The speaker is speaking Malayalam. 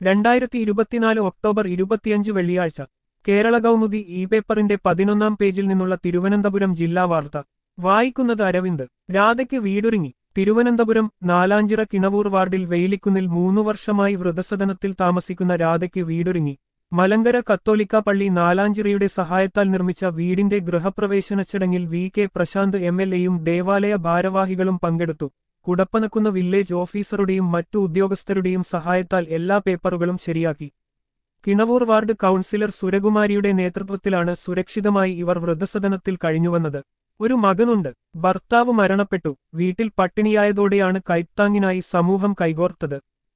രണ്ടായിരത്തി ഇരുപത്തിനാല് ഒക്ടോബർ ഇരുപത്തിയഞ്ച് വെള്ളിയാഴ്ച കേരള കൗമുദി ഇ പേപ്പറിന്റെ പതിനൊന്നാം പേജിൽ നിന്നുള്ള തിരുവനന്തപുരം ജില്ലാ വാർത്ത വായിക്കുന്നത് അരവിന്ദ് രാധയ്ക്ക് വീടൊരുങ്ങി തിരുവനന്തപുരം നാലാഞ്ചിറ കിണവൂർ വാർഡിൽ വെയിലിക്കുന്നിൽ മൂന്നു വർഷമായി വൃതസദനത്തിൽ താമസിക്കുന്ന രാധയ്ക്ക് വീടൊരുങ്ങി മലങ്കര കത്തോലിക്ക പള്ളി നാലാഞ്ചിറയുടെ സഹായത്താൽ നിർമ്മിച്ച വീടിന്റെ ഗൃഹപ്രവേശന ചടങ്ങിൽ V K Prashanth M L എയും ദേവാലയ ഭാരവാഹികളും പങ്കെടുത്തു കുടപ്പനക്കുന്ന് വില്ലേജ് ഓഫീസറുടെയും മറ്റു ഉദ്യോഗസ്ഥരുടെയും സഹായത്താൽ എല്ലാ പേപ്പറുകളും ശരിയാക്കി കിണവൂർ വാർഡ് കൗൺസിലർ സുരകുമാരിയുടെ നേതൃത്വത്തിലാണ് സുരക്ഷിതമായി ഇവർ വൃദ്ധസദനത്തിൽ കഴിഞ്ഞുവന്നത് ഒരു മകനുണ്ട് ഭർത്താവ് മരണപ്പെട്ടു വീട്ടിൽ പട്ടിണിയായതോടെയാണ് കൈത്താങ്ങിനായി സമൂഹം കൈകോർത്തത്